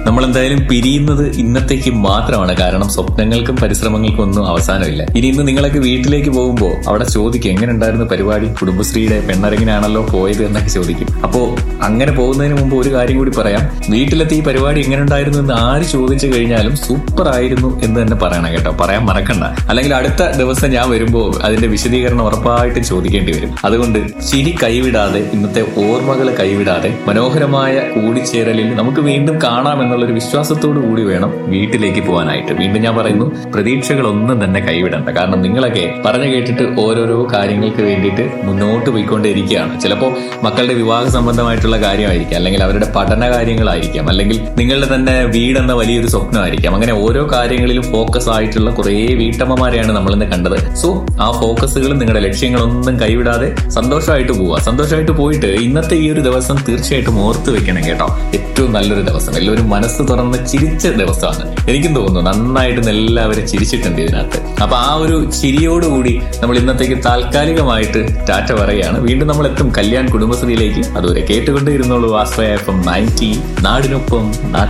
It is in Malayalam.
നമ്മൾ എന്തായാലും പിരിയുന്നത് ഇന്നത്തേക്ക് മാത്രമാണ് കാരണം സ്വപ്നങ്ങൾക്കും പരിശ്രമങ്ങൾക്കും ഒന്നും അവസാനമില്ല ഇനി ഇന്ന് നിങ്ങളൊക്കെ വീട്ടിലേക്ക് പോകുമ്പോൾ അവിടെ ചോദിക്കും എങ്ങനെ ഉണ്ടായിരുന്നു പരിപാടി കുടുംബശ്രീയുടെ പെണ്ണരങ്ങിനാണല്ലോ പോയത് എന്നൊക്കെ ചോദിക്കും അപ്പോ അങ്ങനെ പോകുന്നതിന് മുമ്പ് ഒരു കാര്യം കൂടി പറയാം വീട്ടിലെത്തി ഈ പരിപാടി എങ്ങനെ ഉണ്ടായിരുന്നു എന്ന് ആര് ചോദിച്ചു കഴിഞ്ഞാലും സൂപ്പർ ആയിരുന്നു എന്ന് തന്നെ പറയണം കേട്ടോ പറയാൻ മറക്കണ്ട അല്ലെങ്കിൽ അടുത്ത ദിവസം ഞാൻ വരുമ്പോൾ അതിന്റെ വിശദീകരണം ഉറപ്പായിട്ടും ചോദിക്കേണ്ടി വരും അതുകൊണ്ട് ചിരി കൈവിടാതെ ഇന്നത്തെ ഓർമ്മകൾ കൈവിടാതെ മനോഹരമായ കൂടിച്ചേരലിൽ നമുക്ക് വീണ്ടും കാണാം എന്നുള്ളൊരു വിശ്വാസത്തോടു കൂടി വേണം വീട്ടിലേക്ക് പോകാനായിട്ട് വീണ്ടും ഞാൻ പറയുന്നു പ്രതീക്ഷകളൊന്നും തന്നെ കൈവിടണ്ട കാരണം നിങ്ങളൊക്കെ പറഞ്ഞു കേട്ടിട്ട് ഓരോരോ കാര്യങ്ങൾക്ക് വേണ്ടിയിട്ട് മുന്നോട്ട് പോയിക്കൊണ്ടേയിരിക്കുകയാണ് ചിലപ്പോൾ മക്കളുടെ വിവാഹ സംബന്ധമായിട്ടുള്ള കാര്യമായിരിക്കാം അല്ലെങ്കിൽ അവരുടെ പഠന കാര്യങ്ങളായിരിക്കാം അല്ലെങ്കിൽ നിങ്ങളുടെ തന്നെ വീടെന്ന വലിയൊരു സ്വപ്നമായിരിക്കാം അങ്ങനെ ഓരോ കാര്യങ്ങളിലും ഫോക്കസ് ആയിട്ടുള്ള കുറേ വീട്ടമ്മമാരെയാണ് നമ്മൾ ഇന്ന് കണ്ടത് സോ ആ ഫോക്കസുകളും നിങ്ങളുടെ ലക്ഷ്യങ്ങളൊന്നും കൈവിടാതെ സന്തോഷമായിട്ട് പോവുക സന്തോഷമായിട്ട് പോയിട്ട് ഇന്നത്തെ ഈ ഒരു ദിവസം തീർച്ചയായിട്ടും ഓർത്ത് വെക്കണം കേട്ടോ ഏറ്റവും നല്ലൊരു ദിവസം എല്ലാവരും മനസ്സ് തുറന്ന് ചിരിച്ച ദിവസമാണ് എനിക്കും തോന്നുന്നു നന്നായിട്ട് എല്ലാവരും ചിരിച്ചിട്ടുണ്ട് ഇതിനകത്ത് അപ്പൊ ആ ഒരു ചിരിയോടുകൂടി നമ്മൾ ഇന്നത്തേക്ക് താൽക്കാലികമായിട്ട് ടാറ്റ പറയുകയാണ് വീണ്ടും നമ്മൾ എത്തും കല്യാൺ കുടുംബശ്രീയിലേക്ക് അതുവരെ കേട്ടുകൊണ്ടേ ഇരുന്നോളൂ ആശ്രയ എഫ് എം നയൻറ്റി നാടിനൊപ്പം നാട്ടിൽ